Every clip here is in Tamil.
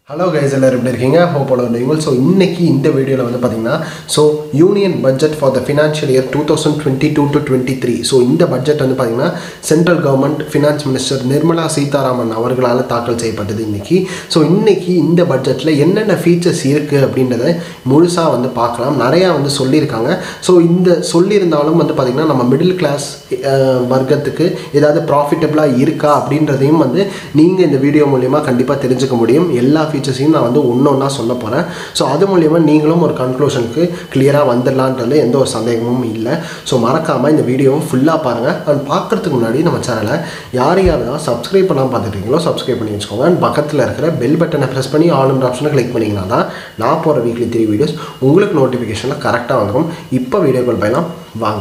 ஹலோ கைஸ் எல்லாரும் எப்படி இருக்கீங்க ஹோப் நீங்கள் ஸோ இன்னைக்கு இந்த வீடியோவில் வந்து பார்த்தீங்கன்னா so union budget for the financial year two thousand twenty two to twenty three so இந்த பட்ஜெட் வந்து பார்த்தீங்கன்னா central government finance minister Nirmala Sitharaman அவர்களால் தாக்கல் செய்யப்பட்டது இன்னைக்கு ஸோ இன்னைக்கு இந்த பட்ஜெட்டில் என்னென்ன ஃபீச்சர்ஸ் இருக்குது அப்படின்றத முழுசாக வந்து பார்க்கலாம் நிறையா வந்து சொல்லியிருக்காங்க ஸோ இந்த சொல்லியிருந்தாலும் வந்து பார்த்திங்கன்னா நம்ம மிடில் கிளாஸ் வர்க்கத்துக்கு ஏதாவது ப்ராஃபிட்டபிளாக இருக்கா அப்படின்றதையும் வந்து நீங்கள் இந்த வீடியோ மூலிமா கண்டிப்பாக தெரிஞ்சுக்க முடியும் எல்லா ஃபீச்சர்ஸையும் நான் வந்து ஒன்று ஒன்றா சொல்ல போகிறேன் ஸோ அது மூலிமா நீங்களும் ஒரு கன்க்ளூஷனுக்கு கிளியராக வந்துடலான்றது எந்த ஒரு சந்தேகமும் இல்லை ஸோ மறக்காமல் இந்த வீடியோவை ஃபுல்லாக பாருங்கள் அண்ட் பார்க்குறதுக்கு முன்னாடி நம்ம சேனலை யார் யார் தான் சப்ஸ்கிரைப் பண்ணாமல் பார்த்துட்டீங்களோ சப்ஸ்கிரைப் பண்ணி வச்சுக்கோங்க அண்ட் பக்கத்தில் இருக்கிற பெல் பட்டனை ப்ரெஸ் பண்ணி ஆல் ஆப்ஷனை கிளிக் பண்ணிங்கன்னா தான் நான் போகிற வீக்லி த்ரீ வீடியோஸ் உங்களுக்கு நோட்டிஃபிகேஷனில் கரெக்டாக வந்துடும் இப்போ வீடியோக்கள் போயலாம் வாங்க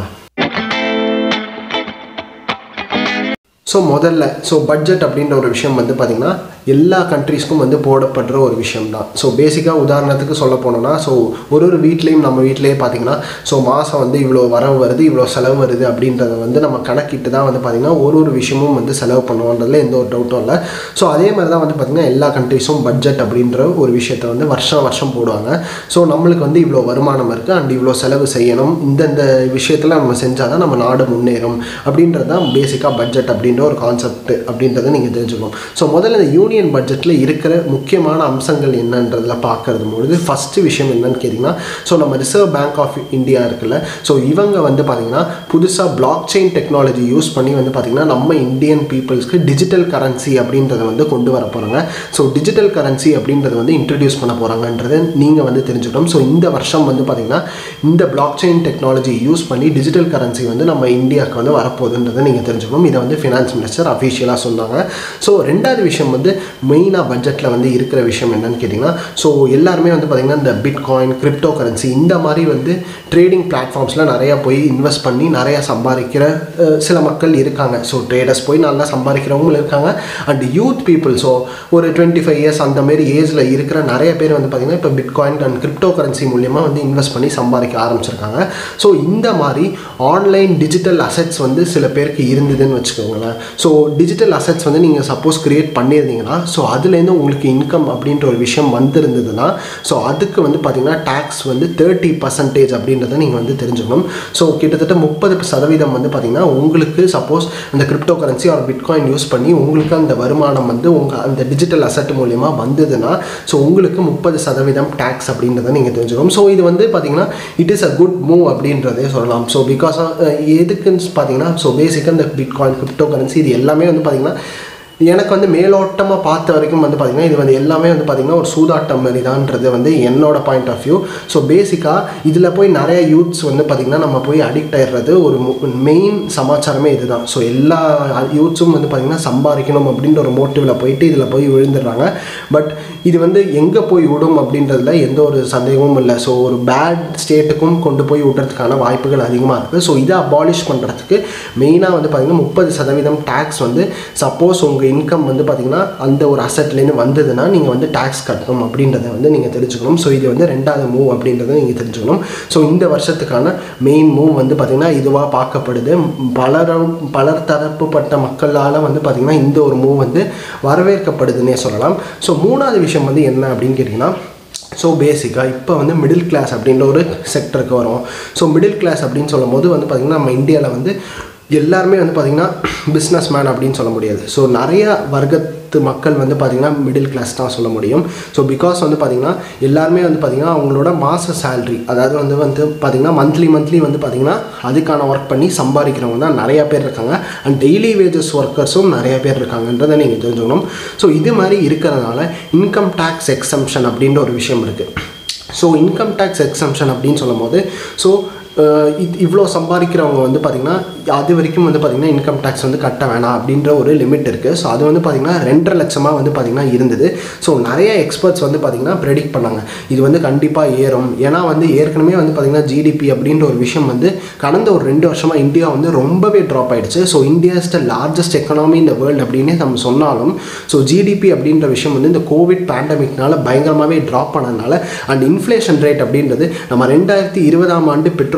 ஸோ முதல்ல ஸோ பட்ஜெட் அப்படின்ற ஒரு விஷயம் வந்து பார்த்திங்கன்னா எல்லா கண்ட்ரீஸ்க்கும் வந்து போடப்படுற ஒரு விஷயம் தான் ஸோ பேசிக்காக உதாரணத்துக்கு சொல்ல போனோம்னா ஸோ ஒரு ஒரு வீட்லேயும் நம்ம வீட்டிலேயே பார்த்திங்கன்னா ஸோ மாதம் வந்து இவ்வளோ வரவு வருது இவ்வளோ செலவு வருது அப்படின்றத வந்து நம்ம கணக்கிட்டு தான் வந்து பார்த்திங்கன்னா ஒரு ஒரு விஷயமும் வந்து செலவு பண்ணுவோன்றதுல எந்த ஒரு டவுட்டும் இல்லை ஸோ அதே மாதிரி தான் வந்து பார்த்திங்கன்னா எல்லா கண்ட்ரீஸும் பட்ஜெட் அப்படின்ற ஒரு விஷயத்தை வந்து வருஷம் வருஷம் போடுவாங்க ஸோ நம்மளுக்கு வந்து இவ்வளோ வருமானம் இருக்குது அண்ட் இவ்வளோ செலவு செய்யணும் இந்தந்த விஷயத்தில் நம்ம செஞ்சால் தான் நம்ம நாடு முன்னேறும் அப்படின்றது தான் பேசிக்காக பட்ஜெட் அப்படின்ற ஒரு கான்செப்ட் அப்படின்றத நீங்கள் தெரிஞ்சுக்கணும் ஸோ முதல்ல இந்த யூனியன் பட்ஜெட்டில் இருக்கிற முக்கியமான அம்சங்கள் என்னன்றதில் பார்க்கறது பொழுது ஃபஸ்ட்டு விஷயம் என்னன்னு கேட்டிங்கன்னா ஸோ நம்ம ரிசர்வ் பேங்க் ஆஃப் இந்தியா இருக்குல்ல ஸோ இவங்க வந்து பார்த்திங்கன்னா புதுசாக பிளாக் செயின் டெக்னாலஜி யூஸ் பண்ணி வந்து பார்த்திங்கன்னா நம்ம இந்தியன் பீப்புள்ஸ்க்கு டிஜிட்டல் கரன்சி அப்படின்றத வந்து கொண்டு வர போகிறாங்க ஸோ டிஜிட்டல் கரன்சி அப்படின்றத வந்து இன்ட்ரடியூஸ் பண்ண போகிறாங்கன்றதை நீங்கள் வந்து தெரிஞ்சுக்கணும் ஸோ இந்த வருஷம் வந்து பார்த்திங்கன்னா இந்த பிளாக் செயின் டெக்னாலஜி யூஸ் பண்ணி டிஜிட்டல் கரன்சி வந்து நம்ம இந்தியாவுக்கு வந்து வரப்போகுதுன்றதை நீங்கள் தெரிஞ்சுக்கணும் இதை வந்து ஃபினான்ஸ் மினிஸ்டர் அஃபிஷியலாக சொன்னாங்க ஸோ ரெண்டாவது விஷயம் வந்து மெயினாக பட்ஜெட்டில் வந்து இருக்கிற விஷயம் என்னன்னு கேட்டிங்கன்னா ஸோ எல்லாருமே வந்து பார்த்திங்கன்னா இந்த பிட்காயின் கிரிப்டோ கரன்சி இந்த மாதிரி வந்து ட்ரேடிங் பிளாட்ஃபார்ம்ஸில் நிறையா போய் இன்வெஸ்ட் பண்ணி நிறையா சம்பாதிக்கிற அஹ், சில மக்கள் இருக்காங்க ஸோ ட்ரேடர்ஸ் போய் நல்லா சம்பாதிக்கிறவங்களும் இருக்காங்க அண்ட் யூத் பீப்புள் ஸோ ஒரு டுவெண்ட்டி ஃபைவ் இயர்ஸ் அந்த மாரி ஏஜில் இருக்கிற நிறைய பேர் வந்து பார்த்திங்கன்னா இப்போ பிட்காயின் அண்ட் கிரிப்டோ கரன்சி மூலியமாக வந்து இன்வெஸ்ட் பண்ணி சம்பாதிக்க ஆரம்பிச்சிருக்காங்க ஸோ இந்த மாதிரி ஆன்லைன் டிஜிட்டல் அசெட்ஸ் வந்து சில பேருக்கு இருந்ததுன்னு வச்சுக்கோங்களேன் ஸோ டிஜிட்டல் அசெட்ஸ் வந்து நீங்கள் சப்போஸ் கிரியேட் பண்ணியிருந்தீங்கன்னா ஸோ அதுலேருந்து உங்களுக்கு இன்கம் அப்படின்ற ஒரு விஷயம் வந்திருந்ததுன்னா ஸோ அதுக்கு வந்து பார்த்தீங்கன்னா டேக்ஸ் வந்து தேர்ட்டி பர்சன்டேஜ் அப்படின்றத நீங்கள் வந்து தெரிஞ்சுக்கணும் ஸோ கிட்டத்தட்ட முப்பது சதவீதம் வந்து பார்த்தீங்கன்னா உங்களுக்கு சப்போஸ் அந்த cryptocurrency or bitcoin use பண்ணி உங்களுக்கு அந்த வருமானம் வந்து உங்கள் அந்த டிஜிட்டல் அசட் மூலியமா வந்ததுன்னா ஸோ உங்களுக்கு முப்பது சதவீதம் டேக்ஸ் அப்படின்றத நீங்கள் தெரிஞ்சுக்கணும் ஸோ இது வந்து பார்த்தீங்கன்னா it is a good move அப்படின்றதே சொல்லலாம் ஸோ பிகாஸ் எதுக்குன்னு பார்த்தீங்கன்னா ஸோ பேசிக்காக இந்த பிட்காயின் கிரிப்டோ கரன்சி இது எல்லாமே வந்து பார்த்தீங்கன்னா எனக்கு வந்து மேலோட்டமாக பார்த்த வரைக்கும் வந்து பார்த்திங்கன்னா இது வந்து எல்லாமே வந்து பார்த்திங்கன்னா ஒரு சூதாட்டம் மாதிரி தான்ன்றது வந்து என்னோட பாயிண்ட் ஆஃப் வியூ ஸோ பேசிக்காக இதில் போய் நிறைய யூத்ஸ் வந்து பார்த்திங்கன்னா நம்ம போய் அடிக்ட் ஆயிடுறது ஒரு மெயின் சமாச்சாரமே இதுதான் ஸோ எல்லா யூத்ஸும் வந்து பார்த்திங்கன்னா சம்பாதிக்கணும் அப்படின்ற ஒரு மோட்டிவில் போயிட்டு இதில் போய் விழுந்துடுறாங்க பட் இது வந்து எங்கே போய் விடும் அப்படின்றதுல எந்த ஒரு சந்தேகமும் இல்லை ஸோ ஒரு பேட் ஸ்டேட்டுக்கும் கொண்டு போய் விடுறதுக்கான வாய்ப்புகள் அதிகமாக இருக்குது ஸோ இதை அபாலிஷ் பண்ணுறதுக்கு மெயினாக வந்து பார்த்திங்கன்னா முப்பது சதவீதம் டேக்ஸ் வந்து சப்போஸ் உங்கள் இன்கம் வந்து பார்த்திங்கன்னா அந்த ஒரு அசட்லேருந்து வந்ததுன்னா நீங்கள் வந்து டேக்ஸ் கட்டணும் அப்படின்றத வந்து நீங்கள் தெரிஞ்சுக்கணும் ஸோ இது வந்து ரெண்டாவது மூவ் அப்படின்றத நீங்கள் தெரிஞ்சுக்கணும் ஸோ இந்த வருஷத்துக்கான மெயின் மூவ் வந்து பார்த்திங்கன்னா இதுவாக பார்க்கப்படுது பலரும் பலர் தரப்புப்பட்ட மக்களால் வந்து பார்த்திங்கன்னா இந்த ஒரு மூவ் வந்து வரவேற்கப்படுதுன்னே சொல்லலாம் ஸோ மூணாவது விஷயம் வந்து என்ன அப்படின்னு கேட்டிங்கன்னா ஸோ பேசிக்காக இப்போ வந்து மிடில் கிளாஸ் அப்படின்ற ஒரு செக்டருக்கு வரும் ஸோ மிடில் கிளாஸ் அப்படின்னு சொல்லும் போது வந்து பார்த்திங்கன்னா நம்ம இந்தியாவில் வந்து எல்லாருமே வந்து பார்த்திங்கன்னா பிஸ்னஸ் மேன் அப்படின்னு சொல்ல முடியாது ஸோ நிறைய வர்க்கத்து மக்கள் வந்து பார்த்திங்கன்னா மிடில் கிளாஸ் தான் சொல்ல முடியும் ஸோ பிகாஸ் வந்து பார்த்திங்கன்னா எல்லாருமே வந்து பார்த்திங்கன்னா அவங்களோட மாத சேல்ரி அதாவது வந்து வந்து பார்த்திங்கன்னா மந்த்லி மந்த்லி வந்து பார்த்திங்கன்னா அதுக்கான ஒர்க் பண்ணி சம்பாதிக்கிறவங்க தான் நிறையா பேர் இருக்காங்க அண்ட் டெய்லி வேஜஸ் ஒர்க்கர்ஸும் நிறைய பேர் இருக்காங்கன்றதை நீங்கள் தெரிஞ்சுக்கணும் ஸோ இது மாதிரி இருக்கிறதுனால இன்கம் டேக்ஸ் எக்ஸம்ஷன் அப்படின்ற ஒரு விஷயம் இருக்குது ஸோ இன்கம் டேக்ஸ் எக்ஸம்ஷன் அப்படின்னு சொல்லும் போது ஸோ இது இவ்வளோ சம்பாதிக்கிறவங்க வந்து பார்த்திங்கன்னா அது வரைக்கும் வந்து பார்த்திங்கன்னா இன்கம் டேக்ஸ் வந்து கட்ட வேணாம் அப்படின்ற ஒரு லிமிட் இருக்குது ஸோ அது வந்து பார்த்திங்கன்னா ரெண்டரை லட்சமாக வந்து பார்த்திங்கன்னா இருந்தது ஸோ நிறைய எக்ஸ்பர்ட்ஸ் வந்து பார்த்திங்கன்னா ப்ரெடிக்ட் பண்ணாங்க இது வந்து கண்டிப்பாக ஏறும் ஏன்னா வந்து ஏற்கனவே வந்து பார்த்திங்கன்னா ஜிடிபி அப்படின்ற ஒரு விஷயம் வந்து கடந்த ஒரு ரெண்டு வருஷமாக இந்தியா வந்து ரொம்பவே ட்ராப் ஆயிடுச்சு so India is the largest economy இந்த வேர்ல்டு அப்படின்னே நம்ம சொன்னாலும் ஸோ ஜிடிபி அப்படின்ற விஷயம் வந்து இந்த கோவிட் பேண்டமிக்னால பயங்கரமாகவே ட்ராப் பண்ணதுனால அண்ட் இன்ஃப்ளேஷன் ரேட் அப்படின்றது நம்ம ரெண்டாயிரத்தி இருபதாம் ஆண்டு பெட்ரோல்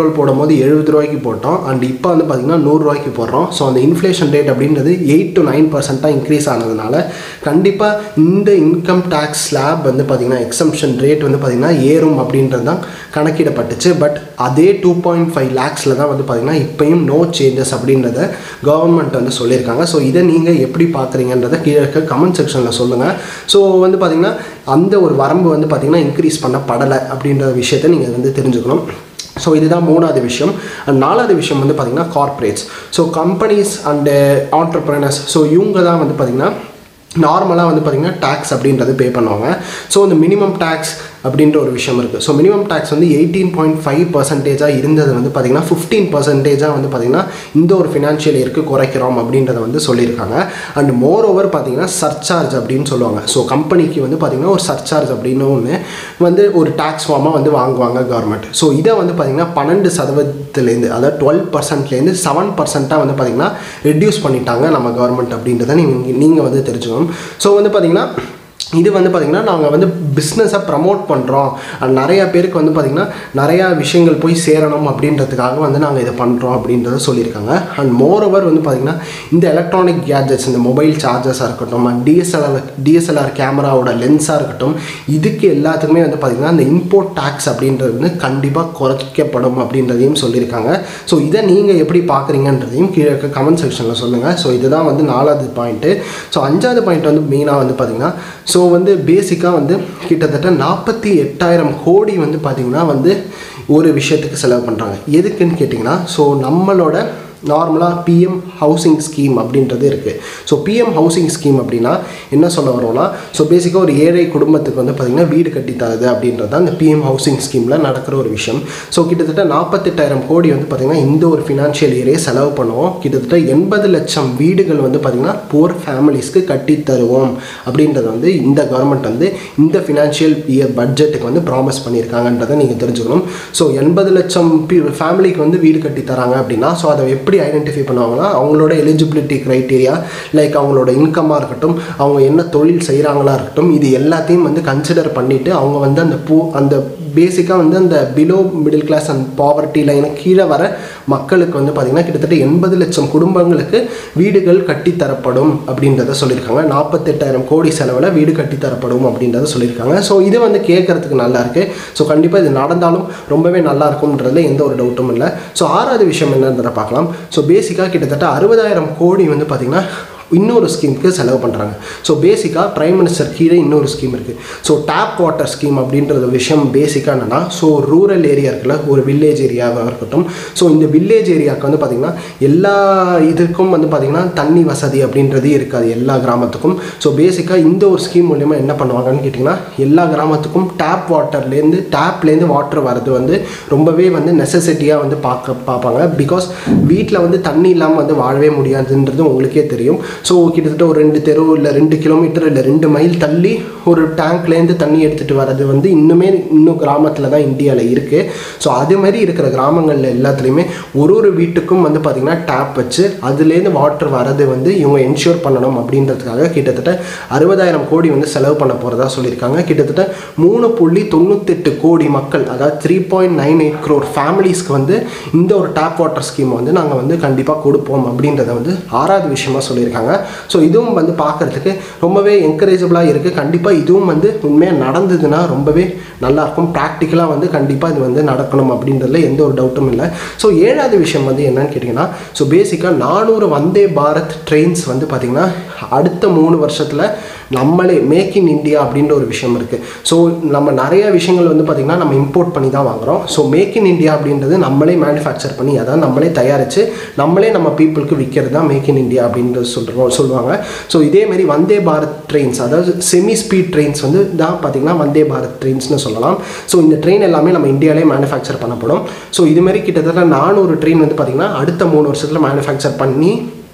பெட்ரோல் போடும்போது எழுபது ரூபாய்க்கு போட்டோம் அண்ட் இப்போ வந்து பார்த்திங்கன்னா நூறுரூவாய்க்கு போடுறோம் ஸோ அந்த இன்ஃப்ளேஷன் ரேட் அப்படின்றது எயிட் டு நைன் பர்சண்ட்டாக இன்க்ரீஸ் ஆனதுனால கண்டிப்பாக இந்த இன்கம் டேக்ஸ் ஸ்லாப் வந்து பார்த்திங்கன்னா எக்ஸம்ஷன் ரேட் வந்து பார்த்திங்கன்னா ஏறும் அப்படின்றது தான் கணக்கிடப்பட்டுச்சு பட் அதே டூ பாயிண்ட் ஃபைவ் லேக்ஸில் தான் வந்து பார்த்திங்கன்னா இப்போயும் நோ சேஞ்சஸ் அப்படின்றத கவர்மெண்ட் வந்து சொல்லியிருக்காங்க ஸோ இதை நீங்கள் எப்படி பார்க்குறீங்கன்றதை கீழே இருக்க கமெண்ட் செக்ஷனில் சொல்லுங்கள் ஸோ வந்து பார்த்திங்கன்னா அந்த ஒரு வரம்பு வந்து பார்த்திங்கன்னா இன்க்ரீஸ் பண்ணப்படலை அப்படின்ற விஷயத்தை நீங்கள் வந்து தெரிஞ்சுக்கணும் ஸோ இதுதான் மூணாவது விஷயம் அண்ட் நாலாவது விஷயம் வந்து பார்த்திங்கன்னா corporates so companies and entrepreneurs so இவங்க தான் வந்து பார்த்திங்கன்னா நார்மலாக வந்து பார்த்திங்கன்னா டேக்ஸ் அப்படின்றது பே பண்ணுவாங்க ஸோ இந்த மினிமம் டேக்ஸ் அப்படின்ற ஒரு விஷயம் இருக்குது ஸோ மினிமம் டேக்ஸ் வந்து எயிட்டீன் பாயிண்ட் ஃபைவ் பர்சன்டேஜாக இருந்தது வந்து பார்த்திங்கன்னா ஃபிஃப்டீன் பர்சன்டேஜாக வந்து பார்த்திங்கன்னா இந்த ஒரு ஃபினான்ஷியல் இயருக்கு குறைக்கிறோம் அப்படின்றத வந்து சொல்லியிருக்காங்க அண்ட் மோர் ஓவர் பார்த்திங்கன்னா சர்ச்சார்ஜ் அப்படின்னு சொல்லுவாங்க ஸோ கம்பெனிக்கு வந்து பார்த்திங்கன்னா ஒரு சர்ச்சார்ஜ் அப்படின்னு ஒன்று வந்து ஒரு டேக்ஸ் ஃபார்மாக வந்து வாங்குவாங்க கவர்மெண்ட் ஸோ இதை வந்து பார்த்திங்கன்னா பன்னெண்டு சதவீதத்துலேருந்து அதாவது டுவெல் பர்சன்ட்லேருந்து செவன் பர்சன்ட்டாக வந்து பார்த்திங்கன்னா ரெடியூஸ் பண்ணிட்டாங்க நம்ம கவர்மெண்ட் அப்படின்றத நீங்கள் நீங்கள் வந்து தெரிஞ்சுக்கணும் ஸோ வந்து பார்த்திங்கன்னா இது வந்து பார்த்திங்கன்னா நாங்கள் வந்து பிஸ்னஸை ப்ரமோட் பண்ணுறோம் நிறையா பேருக்கு வந்து பார்த்திங்கன்னா நிறையா விஷயங்கள் போய் சேரணும் அப்படின்றதுக்காக வந்து நாங்கள் இதை பண்ணுறோம் அப்படின்றத சொல்லியிருக்காங்க அண்ட் மோர் ஓவர் வந்து பார்த்திங்கன்னா இந்த எலக்ட்ரானிக் கேஜெட்ஸ் இந்த மொபைல் சார்ஜஸாக இருக்கட்டும் அண்ட் டிஎஸ்எல்ஆர் டிஎஸ்எல்ஆர் கேமராவோட லென்ஸாக இருக்கட்டும் இதுக்கு எல்லாத்துக்குமே வந்து பார்த்திங்கன்னா இந்த இம்போர்ட் டேக்ஸ் அப்படின்றது வந்து கண்டிப்பாக குறைக்கப்படும் அப்படின்றதையும் சொல்லியிருக்காங்க ஸோ இதை நீங்கள் எப்படி பார்க்குறீங்கன்றதையும் கீழே இருக்க கமெண்ட் செக்ஷனில் சொல்லுங்கள் ஸோ இதுதான் வந்து நாலாவது பாயிண்ட்டு ஸோ அஞ்சாவது பாயிண்ட் வந்து மெயினாக வந்து பார்த்திங்கன்னா ஸோ வந்து பேசிக்காக வந்து கிட்டத்தட்ட நாற்பத்தி எட்டாயிரம் கோடி வந்து பார்த்திங்கன்னா வந்து ஒரு விஷயத்துக்கு செலவு பண்ணுறாங்க எதுக்குன்னு கேட்டிங்கன்னா ஸோ நம்மளோட நார்மலாக பிஎம் ஹவுசிங் ஸ்கீம் அப்படின்றது இருக்குது ஸோ பிஎம் ஹவுசிங் ஸ்கீம் அப்படின்னா என்ன சொல்ல வரோம்னா ஸோ பேசிக்காக ஒரு ஏழை குடும்பத்துக்கு வந்து பார்த்திங்கன்னா வீடு கட்டி தருது அப்படின்றது தான் இந்த பிஎம் ஹவுசிங் ஸ்கீமில் நடக்கிற ஒரு விஷயம் ஸோ கிட்டத்தட்ட நாற்பத்தெட்டாயிரம் கோடி வந்து பார்த்திங்கன்னா இந்த ஒரு ஃபினான்ஷியல் இயரே செலவு பண்ணுவோம் கிட்டத்தட்ட எண்பது லட்சம் வீடுகள் வந்து பார்த்திங்கன்னா போர் ஃபேமிலிஸ்க்கு கட்டி தருவோம் அப்படின்றத வந்து இந்த கவர்மெண்ட் வந்து இந்த ஃபினான்ஷியல் இயர் பட்ஜெட்டுக்கு வந்து ப்ராமிஸ் பண்ணியிருக்காங்கன்றதை நீங்கள் தெரிஞ்சுக்கணும் ஸோ எண்பது லட்சம் ஃபேமிலிக்கு வந்து வீடு கட்டி தராங்க அப்படின்னா ஸோ அதை எப்படி ஐடென்டிஃபை பண்ணுவாங்கன்னா அவங்களோட எலிஜிபிலிட்டி க்ரைட்டீரியா லைக் அவங்களோட இன்கமாக இருக்கட்டும் அவங்க என்ன தொழில் செய்கிறாங்களா இருக்கட்டும் இது எல்லாத்தையும் வந்து கன்சிடர் பண்ணிவிட்டு அவங்க வந்து அந்த பூ அந்த பேசிக்காக வந்து அந்த below middle class and poverty லைனை கீழே வர மக்களுக்கு வந்து பார்த்திங்கன்னா கிட்டத்தட்ட எண்பது லட்சம் குடும்பங்களுக்கு வீடுகள் கட்டித்தரப்படும் அப்படின்றத சொல்லியிருக்காங்க நாற்பத்தெட்டாயிரம் கோடி செலவில் வீடு கட்டித்தரப்படும் அப்படின்றத சொல்லியிருக்காங்க ஸோ இது வந்து கேட்குறதுக்கு நல்லா இருக்குது ஸோ கண்டிப்பாக இது நடந்தாலும் ரொம்பவே நல்லா இருக்கும்ன்றதுல எந்த ஒரு டவுட்டும் இல்லை ஸோ ஆறாவது விஷயம் என்னன்றதை பார்க்கலாம் ஸோ பேசிக்காக கிட்டத்தட்ட அறுபதாயிரம் கோடி வந்து பார்த்திங்கன்னா இன்னொரு ஸ்கீமுக்கு செலவு பண்ணுறாங்க ஸோ பேசிக்காக ப்ரைம் மினிஸ்டர் கீழே இன்னொரு ஸ்கீம் இருக்குது ஸோ டேப் வாட்டர் ஸ்கீம் அப்படின்றது விஷயம் பேசிக்காக என்னென்னா ஸோ ரூரல் ஏரியா இருக்குல்ல ஒரு வில்லேஜ் ஏரியாவாக இருக்கட்டும் ஸோ இந்த வில்லேஜ் ஏரியாவுக்கு வந்து பார்த்திங்கன்னா எல்லா இதுக்கும் வந்து பார்த்திங்கன்னா தண்ணி வசதி அப்படின்றது இருக்காது எல்லா கிராமத்துக்கும் ஸோ பேசிக்காக இந்த ஒரு ஸ்கீம் மூலிமா என்ன பண்ணுவாங்கன்னு கேட்டிங்கன்னா எல்லா கிராமத்துக்கும் டேப் வாட்டர்லேருந்து டேப்லேருந்து வாட்டர் வரது வந்து ரொம்பவே வந்து நெசசிட்டியாக வந்து பார்க்க பார்ப்பாங்க பிகாஸ் வீட்டில் வந்து தண்ணி இல்லாமல் வந்து வாழவே முடியாதுன்றது உங்களுக்கே தெரியும் ஸோ கிட்டத்தட்ட ஒரு ரெண்டு தெரு இல்லை ரெண்டு கிலோமீட்டர் இல்லை ரெண்டு மைல் தள்ளி ஒரு டேங்க்லேருந்து தண்ணி எடுத்துகிட்டு வர்றது வந்து இன்னுமே இன்னும் கிராமத்தில் தான் இந்தியாவில் இருக்குது ஸோ அது மாதிரி இருக்கிற கிராமங்களில் எல்லாத்துலேயுமே ஒரு ஒரு வீட்டுக்கும் வந்து பார்த்திங்கன்னா டேப் வச்சு அதுலேருந்து வாட்டர் வரது வந்து இவங்க என்ஷூர் பண்ணணும் அப்படின்றதுக்காக கிட்டத்தட்ட அறுபதாயிரம் கோடி வந்து செலவு பண்ண போகிறதா சொல்லியிருக்காங்க கிட்டத்தட்ட மூணு புள்ளி தொண்ணூத்தெட்டு கோடி மக்கள் அதாவது three point nine eight crore ஃபேமிலிஸ்க்கு வந்து இந்த ஒரு டேப் வாட்டர் ஸ்கீம் வந்து நாங்கள் வந்து கண்டிப்பாக கொடுப்போம் அப்படின்றத வந்து ஆறாவது விஷயமா சொல்லியிருக்காங்க ஸோ இதுவும் வந்து பார்க்குறதுக்கு ரொம்பவே என்கரேஜபிளாக இருக்குது கண்டிப்பாக இதுவும் வந்து உண்மையாக நடந்ததுன்னா ரொம்பவே நல்லாயிருக்கும் ப்ராக்டிக்கலாக வந்து கண்டிப்பாக இது வந்து நடக்கணும் அப்படின்றதுல எந்த ஒரு டவுட்டும் இல்லை ஸோ ஏழாவது விஷயம் வந்து என்னன்னு கேட்டிங்கன்னா ஸோ பேசிக்காக நானூறு வந்தே பாரத் ட்ரெயின்ஸ் வந்து பார்த்திங்கன்னா அடுத்த மூணு வருஷத்தில் நம்மளே மேக் இன் இந்தியா அப்படின்ற ஒரு விஷயம் இருக்குது ஸோ நம்ம நிறைய விஷயங்கள் வந்து பார்த்திங்கன்னா நம்ம இம்போர்ட் பண்ணி தான் வாங்குகிறோம் ஸோ மேக் இன் இந்தியா அப்படின்றது நம்மளே மேனுஃபேக்சர் பண்ணி அதாவது நம்மளே தயாரித்து நம்மளே நம்ம பீப்புளுக்கு விற்கிறது தான் மேக் இன் இந்தியா அப்படின்றது சொல்கிறோம் சொல்லுவாங்க ஸோ இதேமாரி வந்தே பாரத் ட்ரெயின்ஸ் அதாவது செமி ஸ்பீட் ட்ரெயின்ஸ் வந்து தான் பார்த்திங்கன்னா வந்தே பாரத் ட்ரெயின்ஸ்னு சொல்லலாம் ஸோ இந்த ட்ரெயின் எல்லாமே நம்ம இந்தியாவிலே மேனுஃபேக்சர் பண்ணப்படும் ஸோ இதுமாரி கிட்டத்தட்ட நானூறு ட்ரெயின் வந்து பார்த்திங்கன்னா அடுத்த மூணு வருஷத்தில் மேனுஃபேக்சர் பண்ணி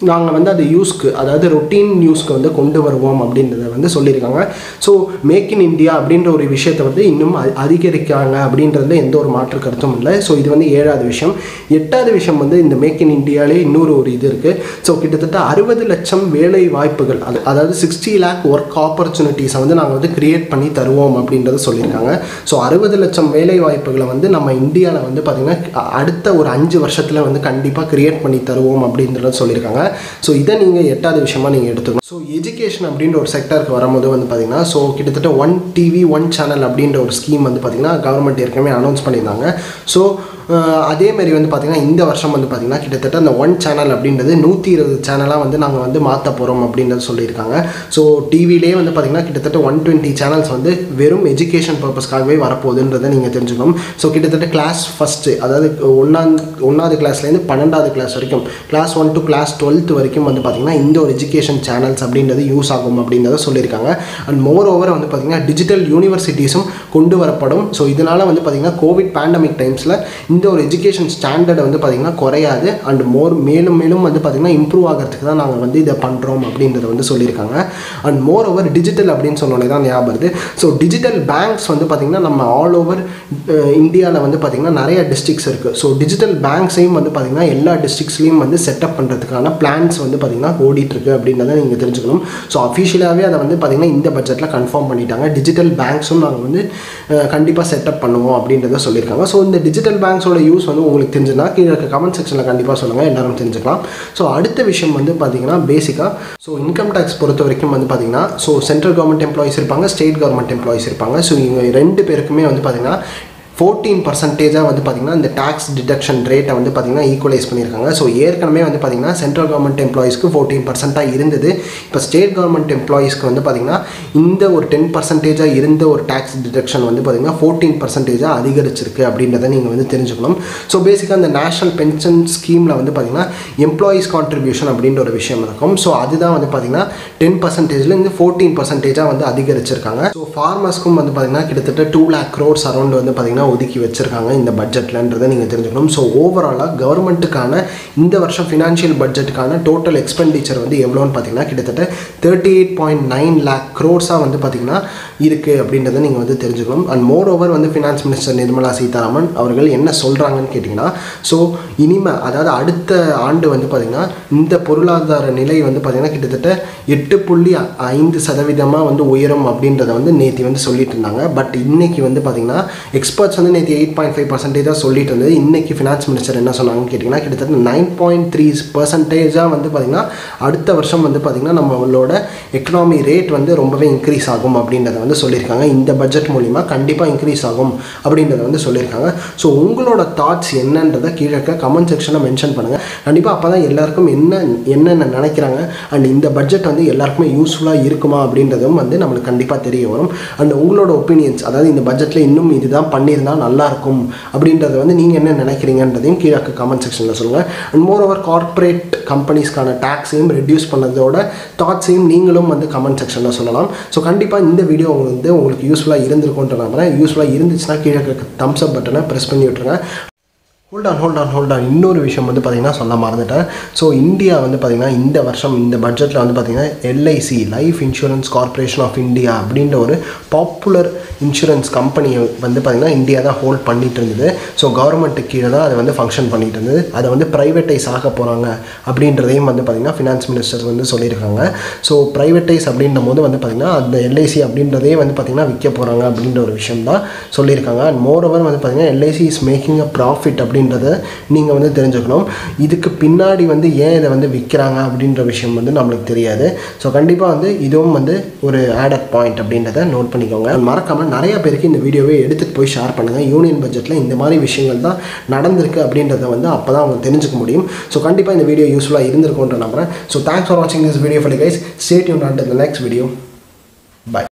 நாங்கள் வந்து அது யூஸ்க்கு அதாவது ரொட்டீன் நியூஸ்க்கு வந்து கொண்டு வருவோம் அப்படின்றத வந்து சொல்லியிருக்காங்க ஸோ மேக் இன் இந்தியா அப்படின்ற ஒரு விஷயத்தை வந்து இன்னும் அ- அதிகரிக்கிறாங்க அப்படின்றதுல எந்த ஒரு மாற்று கருத்தும் இல்லை ஸோ இது வந்து ஏழாவது விஷயம் எட்டாவது விஷயம் வந்து இந்த மேக் இன் இந்தியாலே இன்னொரு ஒரு இது இருக்குது ஸோ கிட்டத்தட்ட அறுபது லட்சம் வேலை வாய்ப்புகள் அது அதாவது சிக்ஸ்டி லேக் ஒர்க் ஆப்பர்ச்சுனிட்டிஸை வந்து நாங்கள் வந்து கிரியேட் பண்ணி தருவோம் அப்படின்றத சொல்லியிருக்காங்க ஸோ அறுபது லட்சம் வேலை வாய்ப்புகளை வந்து நம்ம இந்தியாவில் வந்து பார்த்திங்கன்னா அ- அடுத்த ஒரு அஞ்சு வருஷத்தில் வந்து கண்டிப்பாக கிரியேட் பண்ணி தருவோம் அப்படின்றத சொல்லியிருக்காங்க ஸோ இதை நீங்கள் எட்டாவது விஷயமா நீங்கள் எடுத்துக்கணும் ஸோ எஜுகேஷன் அப்படின்ற ஒரு செக்டருக்கு வரும்போது வந்து பார்த்தீங்கன்னா ஸோ கிட்டத்தட்ட ஒன் டிவி ஒன் சேனல் அப்படின்ற ஒரு ஸ்கீம் வந்து பார்த்தீங்கன்னா கவர்மெண்ட் ஏற்கனவே அனௌன்ஸ் பண்ணியிருந்தாங்க ஸோ அதே மாதிரி வந்து பார்த்திங்கன்னா இந்த வருஷம் வந்து பார்த்திங்கன்னா கிட்டத்தட்ட அந்த ஒன் சேனல் அப்படின்றது நூற்றி இருபது சேனலாக வந்து நாங்கள் வந்து மாற்ற போகிறோம் அப்படின்றது சொல்லியிருக்காங்க ஸோ டிவிலே வந்து பார்த்திங்கன்னா கிட்டத்தட்ட ஒன் டுவெண்ட்டி சேனல்ஸ் வந்து வெறும் எஜுகேஷன் பர்பஸ்க்காகவே வரப்போகுதுன்றதை நீங்கள் தெரிஞ்சுக்கணும் ஸோ கிட்டத்தட்ட கிளாஸ் ஃபஸ்ட்டு அதாவது ஒன்றாம் ஒன்றாவது கிளாஸ்லேருந்து பன்னெண்டாவது கிளாஸ் வரைக்கும் class one to class twelfth வரைக்கும் வந்து பார்த்திங்கன்னா இந்த ஒரு எஜுகேஷன் சேனல்ஸ் அப்படின்றது யூஸ் ஆகும் அப்படின்றத சொல்லியிருக்காங்க அண்ட் மோர் ஓவர் வந்து பார்த்திங்கன்னா டிஜிட்டல் யூனிவர்சிட்டிஸும் கொண்டு வரப்படும் ஸோ இதனால் வந்து பார்த்திங்கன்னா கோவிட் பேண்டமிக் டைம்ஸில் இந்த ஒரு எஜுகேஷன் ஸ்டாண்டர்டை வந்து பார்த்திங்கன்னா குறையாது அண்ட் மோர் மேலும் மேலும் வந்து பார்த்திங்கன்னா இம்ப்ரூவ் ஆகிறதுக்கு தான் நாங்கள் வந்து இதை பண்ணுறோம் அப்படின்றத வந்து சொல்லியிருக்காங்க அண்ட் மோர் ஓவர் டிஜிட்டல் அப்படின்னு சொன்னோன்னே தான் ஞாபகம் வருது ஸோ டிஜிட்டல் பேங்க்ஸ் வந்து பார்த்திங்கன்னா நம்ம ஆல் ஓவர் இந்தியாவில் வந்து பார்த்திங்கன்னா நிறைய டிஸ்ட்ரிக்ஸ் இருக்குது ஸோ டிஜிட்டல் பேங்க்ஸையும் வந்து பார்த்திங்கன்னா எல்லா டிஸ்ட்ரிக்ஸ்லையும் வந்து செட்டப் பண்ணுறதுக்கான பிளான்ஸ் வந்து பார்த்திங்கன்னா ஓடிட்டுருக்கு அப்படின்றத நீங்கள் தெரிஞ்சுக்கணும் ஸோ அஃபிஷியலாகவே அதை வந்து பார்த்திங்கன்னா இந்த பட்ஜெட்டில் கன்ஃபார்ம் பண்ணிட்டாங்க டிஜிட்டல் பேங்க்ஸும் நாங்கள் வந்து கண்டிப்பாக செட்டப் பண்ணுவோம் அப்படின்றத சொல்லியிருக்காங்க ஸோ இந்த டிஜிட்டல் பேங்க்ஸோட யூஸ் வந்து உங்களுக்கு தெரிஞ்சுன்னா கீழே இருக்க கமெண்ட் செக்ஷனில் கண்டிப்பாக சொல்லுங்கள் எல்லாரும் தெரிஞ்சுக்கலாம் ஸோ அடுத்த விஷயம் வந்து பார்த்திங்கன்னா பேசிக்காக ஸோ இன்கம் டேக்ஸ் பொறுத்த வரைக்கும் வந்து பார்த்திங்கன்னா ஸோ சென்ட்ரல் கவர்மெண்ட் எம்ப்ளாயிஸ் இருப்பாங்க ஸ்டேட் கவர்மெண்ட் எம்ப்ளாயிஸ் இருப்பாங்க ஸோ இவங்க ரெண்டு பேருக்குமே வந்து பார்த்திங்கன்னா ஃபோர்டீன் பர்சன்டேஜாக வந்து பார்த்திங்கன்னா இந்த டேக்ஸ் டிடக்ஷன் ரேட்டை வந்து பார்த்திங்கன்னா ஈக்குவலைஸ் பண்ணியிருக்காங்க ஸோ ஏற்கனவே வந்து பார்த்திங்கன்னா சென்ட்ரல் கவர்மெண்ட் எம்ப்ளாயிஸ்க்கு ஃபோர்டீன் பர்சன்ட்டாக இருந்தது இப்போ ஸ்டேட் கவர்மெண்ட் எம்ப்ளாயிஸ்க்கு வந்து பார்த்திங்கன்னா இந்த ஒரு டென் பர்சன்டேஜாக இருந்த ஒரு டேக்ஸ் டிடக்ஷன் வந்து பார்த்திங்கன்னா ஃபோர்டீன் பர்சன்டேஜாக அதிகரிச்சிருக்கு அப்படின்றத நீங்கள் வந்து தெரிஞ்சுக்கணும் ஸோ பேசிக்காக இந்த நேஷனல் பென்ஷன் ஸ்கீமில் வந்து பார்த்திங்கன்னா எம்ப்ளாயீஸ் கான்ட்ரிபியூஷன் அப்படின்ற ஒரு விஷயம் இருக்கும் ஸோ அதுதான் வந்து பார்த்திங்கன்னா டென் பர்சன்டேஜ்லேருந்து ஃபோர்டீன் பர்சன்டேஜாக வந்து அதிகரிச்சிருக்காங்க ஸோ ஃபார்மர்ஸ்க்கும் வந்து பார்த்திங்கன்னா கிட்டத்தட்ட டூ லேக் க்ரோர்ஸ் அரௌண்ட் வந்து பார்த்திங்கன்னா ஒதுக்கி வச்சிருக்காங்க இந்த பட்ஜெட்லன்றதை நீங்கள் தெரிஞ்சுக்கணும் ஸோ ஓவராலாக கவர்மெண்ட்டுக்கான இந்த வருஷம் ஃபினான்ஷியல் பட்ஜெட்டுக்கான டோட்டல் எக்ஸ்பெண்டிச்சர் வந்து எவ்வளோன்னு பார்த்தீங்கன்னா கிட்டத்தட்ட thirty eight point nine lakh க்ரோர்ஸாக வந்து பார்த்திங்கன்னா இருக்குது அப்படின்றத நீங்கள் வந்து தெரிஞ்சுக்கணும் அண்ட் மோர் ஓவர் வந்து ஃபினான்ஸ் மினிஸ்டர் நிர்மலா சீதாராமன் அவர்கள் என்ன சொல்கிறாங்கன்னு கேட்டிங்கன்னா ஸோ இனிமே அதாவது அடுத்த ஆண்டு வந்து பார்த்திங்கன்னா இந்த பொருளாதார நிலை வந்து பார்த்திங்கன்னா கிட்டத்தட்ட எட்டு புள்ளி ஐந்து சதவீதமாக வந்து உயரும் அப்படின்றத வந்து நேற்று வந்து சொல்லிட்டு இருந்தாங்க பட் இன்னைக்கு வந்து பார்த்திங்கன்னா எக்ஸ்பர்ட்ஸ் வந்து நேற்று எயிட் பாயிண்ட் ஃபைவ் பர்சன்டேஜாக சொல்லிட்டு இருந்தது இன்னைக்கு ஃபினான்ஸ் மினிஸ்டர் என்ன சொன்னாங்கன்னு கேட்டிங்கன்னா கிட்டத்தட்ட நைன் பாயிண்ட் த்ரீ பர்சன்டேஜாக வந்து பார்த்திங்கன்னா அடுத்த வருஷம் வந்து பார்த்திங்கன்னா நம்மளோட எக்கனாமி ரேட் வந்து ரொம்பவே இன்க்ரீஸ் ஆகும் அப்படின்றத வந்து சொல்லியிருக்காங்க இந்த பட்ஜெட் மூலிமா கண்டிப்பாக இன்க்ரீஸ் ஆகும் அப்படின்றத வந்து சொல்லியிருக்காங்க ஸோ உங்களோட தாட்ஸ் என்னன்றதை கீழே இருக்க கமெண்ட் செக்ஷனில் மென்ஷன் பண்ணுங்கள் கண்டிப்பாக அப்போ தான் எல்லாருக்கும் என்ன என்னென்ன நினைக்கிறாங்க அண்ட் இந்த பட்ஜெட் வந்து எல்லாருக்குமே யூஸ்ஃபுல்லாக இருக்குமா அப்படின்றதும் வந்து நம்மளுக்கு கண்டிப்பாக தெரிய வரும் அண்ட் உங்களோட ஒப்பீனியன்ஸ் அதாவது இந்த பட்ஜெட்டில் இன்னும் இதுதான் பண்ணியிருந்தா நல்லா இருக்கும் அப்படின்றத வந்து நீங்கள் என்ன நினைக்கிறீங்கன்றதையும் கீழே கமெண்ட் செக்ஷனில் சொல்லுங்கள் அண்ட் மோர் ஓவர் கார்ப்பரேட் கம்பெனிஸ்க்கான டேக்ஸையும் ரெடியூஸ் பண்ணதோட தாட்ஸையும் நீங்களும் வந்து கமெண்ட் செக்ஷனில் சொல்லலாம் ஸோ கண்டிப்பாக இந்த வீடியோ வந்து உங்களுக்கு யூஸ்ஃபுல்லாக இருந்திருக்கும்ன்ற நம்புறேன் யூஸ்ஃபுல்லாக இருந்துச்சுன்னா கீழே இருக்க தம்ஸ் அப் பட்டனை ப்ரெஸ் பண்ணி விட்டுருங்க hold on hold on hold on இன்னொரு விஷயம் வந்து பார்த்தீங்கன்னா சொல்ல மறந்துட்டேன் ஸோ இந்தியா வந்து பார்த்தீங்கன்னா இந்த வருஷம் இந்த பட்ஜெட்டில் வந்து பார்த்தீங்கன்னா LIC life insurance corporation of India அப்படின்ற ஒரு பாப்புலர் இன்சூரன்ஸ் கம்பெனியை வந்து பார்த்தீங்கன்னா இந்தியா தான் ஹோல்ட் பண்ணிட்டு இருந்தது ஸோ கவர்மெண்ட்டுக்கு கீழே தான் அது வந்து ஃபங்க்ஷன் பண்ணிட்டு இருந்தது அதை வந்து ப்ரைவேட்டைஸ் ஆக போகிறாங்க அப்படின்றதையும் வந்து பார்த்தீங்கன்னா ஃபினான்ஸ் மினிஸ்டர் வந்து சொல்லியிருக்காங்க ஸோ ப்ரைவேட்டைஸ் அப்படின்ற போது வந்து பார்த்தீங்கன்னா அந்த எல்ஐசி அப்படின்றதே வந்து பார்த்தீங்கன்னா விற்க போகிறாங்க அப்படின்ற ஒரு விஷயம் தான் சொல்லியிருக்காங்க அண்ட் மோர் ஓவர் வந்து பார்த்தீங்கன்னா LIC is making a profit அப்படின்றத நீங்கள் வந்து தெரிஞ்சுக்கணும் இதுக்கு பின்னாடி வந்து ஏன் இதை வந்து விற்கிறாங்க அப்படின்ற விஷயம் வந்து நம்மளுக்கு தெரியாது ஸோ கண்டிப்பாக வந்து இதுவும் வந்து ஒரு ஆடட் பாயிண்ட் அப்படின்றத நோட் பண்ணிக்கோங்க மறக்காமல் நிறைய பேருக்கு இந்த வீடியோவை எடுத்துகிட்டு போய் ஷேர் பண்ணுங்கள் யூனியன் பட்ஜெட்டில் இந்த மாதிரி விஷயங்கள் தான் நடந்திருக்கு அப்படின்றத வந்து அப்போ தான் அவங்க தெரிஞ்சுக்க முடியும் ஸோ கண்டிப்பாக இந்த வீடியோ யூஸ்ஃபுல்லாக இருந்திருக்கும்ன்ற நம்புறேன் ஸோ தேங்க்ஸ் ஃபார் வாட்சிங் this video for guys state Yoon and the next video by